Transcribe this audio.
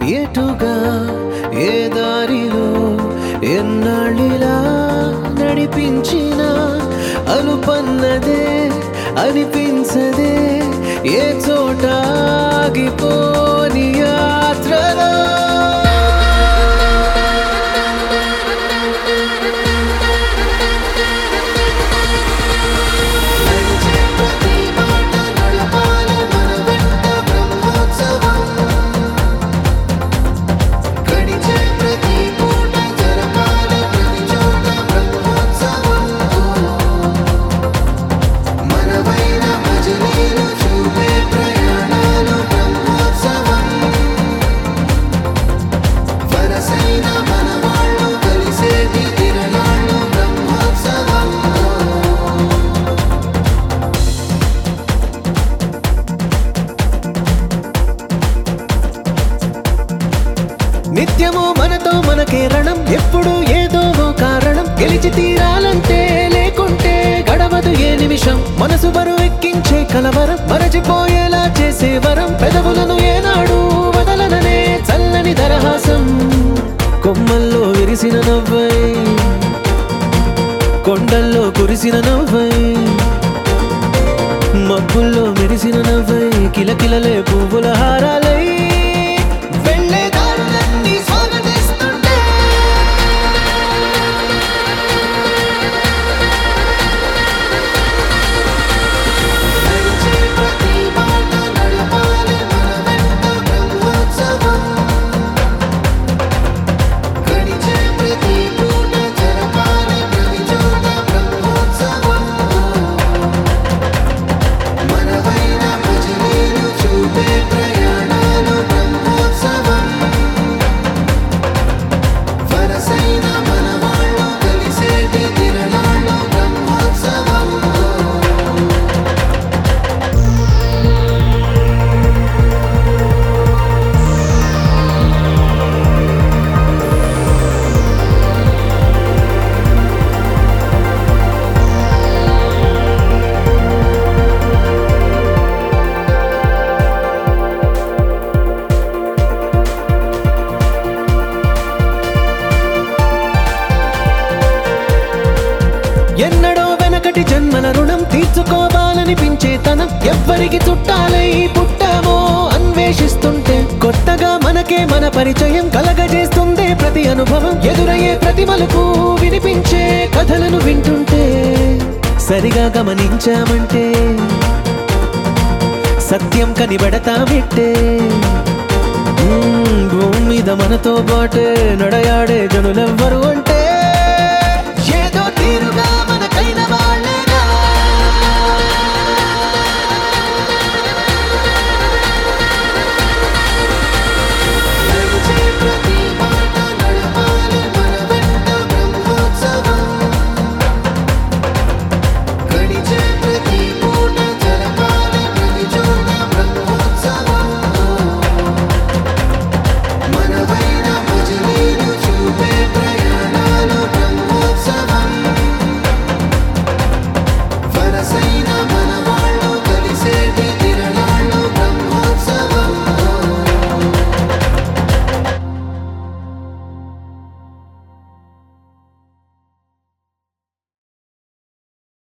ఎటుగా ఏ దారిలో ఎన్నాళ్ళిలా నడిపించిన అనుపన్నదే అనిపించదే ఏ చోట ఆగిపోని యాత్రలో నిత్యము మనతో మనకే రణం ఎప్పుడు ఏదో ఓ కారణం గెలిచి తీరాలంటే లేకుంటే గడవదు ఏ నిమిషం మనసు బరువు ఎక్కించే కలవరం మరచిపోయేలా చేసే వరం పెదవులను ఏనాడు వదలననే చల్లని దరహాసం కొమ్మల్లో విరిసిన నవ్వై కొండల్లో కురిసిన నవ్వై మబ్బుల్లో మెరిసిన నవ్వై కిలకిలలే పువ్వుల హారాలై వెళ్ళే దారులన్నీ స్వాగతిస్తుంటే ఎన్నడో వెనకటి జన్మల రుణం తీర్చుకోవాలనిపించే తనం ఎవ్వరికి చుట్టాలై పుట్టామో అన్వేషిస్తుంటే కొత్తగా మనకే మన పరిచయం కలగజేస్తుందే ప్రతి అనుభవం ఎదురయ్యే ప్రతి మలుపు వినిపించే కథలను వింటుంటే సరిగా గమనించామంటే సత్యం కనిబడతామిట్టే మ్మ్, భూమి మీద మనతో పాటే నడయాడే జనులెవ్వరు అంటే ఏదో తీరుగా